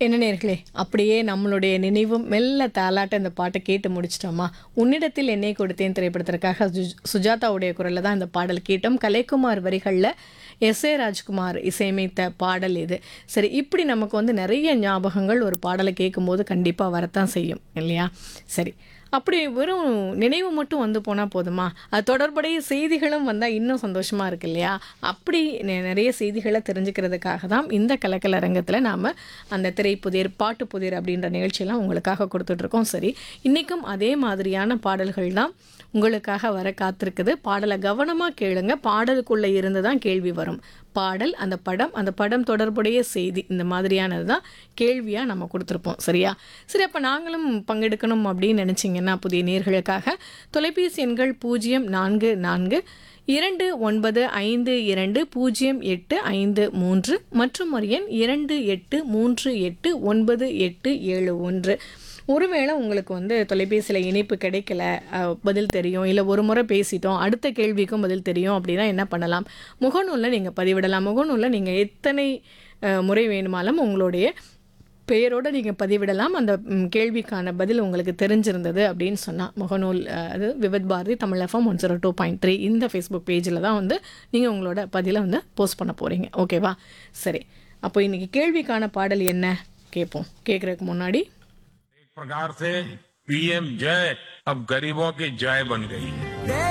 என்ன நேர்களே அப்படியே நம்மளுடைய நினைவும் மெல்ல தாலாட்ட இந்த பாட்டை கேட்டு முடிச்சிட்டோமா உன்னிடத்தில் என்னை கொடுத்தேன் திரைப்படத்திற்காக சு- சுஜாதாவுடைய குரலில் தான் இந்த பாடல் கேட்டோம் கலைக்குமார் வரிகளில் எஸ் ஏ ராஜ்குமார் இசையமைத்த பாடல் இது சரி இப்படி நமக்கு வந்து நிறைய ஞாபகங்கள் ஒரு பாடலை கேட்கும்போது கண்டிப்பாக வரத்தான் செய்யும் இல்லையா சரி அப்படி வெறும் நினைவு மட்டும் வந்து போனால் போதுமா அது தொடர்புடைய செய்திகளும் வந்தால் இன்னும் சந்தோஷமாக இருக்கு இல்லையா அப்படி நெ- நிறைய செய்திகளை தெரிஞ்சுக்கிறதுக்காக தான் இந்த கலக்கல் அரங்கத்தில் நாம் அந்த திரைப்புதிர் பாட்டு புதிர் அப்படின்ற நிகழ்ச்சியெல்லாம் உங்களுக்காக கொடுத்துட்ருக்கோம் சரி இன்றைக்கும் அதே மாதிரியான பாடல்கள் தான் உங்களுக்காக வர காத்திருக்குது பாடலை கவனமாக கேளுங்க பாடலுக்குள்ளே இருந்து தான் கேள்வி வரும் பாடல் அந்த படம் அந்த படம் தொடர்புடைய செய்தி இந்த மாதிரியானது தான் கேள்வியாக நம்ம கொடுத்துருப்போம் சரியா சரி அப்போ நாங்களும் பங்கெடுக்கணும் அப்படின்னு நினச்சிங்கன்னா புதிய நேர்களுக்காக தொலைபேசி எண்கள் பூஜ்ஜியம் நான்கு நான்கு இரண்டு ஒன்பது ஐந்து இரண்டு பூஜ்ஜியம் எட்டு ஐந்து மூன்று மற்றும் ஒரு எண் இரண்டு எட்டு மூன்று எட்டு ஒன்பது எட்டு ஏழு ஒன்று ஒருவேளை உங்களுக்கு வந்து தொலைபேசியில் இணைப்பு கிடைக்கல அஹ், பதில் தெரியும் இல்லை ஒரு முறை பேசிட்டோம் அடுத்த கேள்விக்கும் பதில் தெரியும் அப்படின்னா என்ன பண்ணலாம் முகநூலில் நீங்கள் பதிவிடலாம் முகநூலில் நீங்கள் எத்தனை அஹ், முறை வேணுமாலும் உங்களுடைய பெயரோடு நீங்கள் பதிவிடலாம் அந்த ம், கேள்விக்கான பதில் உங்களுக்கு தெரிஞ்சிருந்தது அப்படின்னு சொன்னால் முகநூல் அஹ், அது Vividh Bharati Tamil FM one zero two point three இந்த ஃபேஸ்புக் பேஜில் தான் வந்து நீங்கள் உங்களோட பதிலை வந்து போஸ்ட் பண்ண போகிறீங்க ஓகேவா சரி அப்போ இன்றைக்கி கேள்விக்கான பாடல் என்ன கேட்போம் கேட்குறதுக்கு முன்னாடி एक प्रकार से पीएम जय अब गरीबों की जय बन गई है देश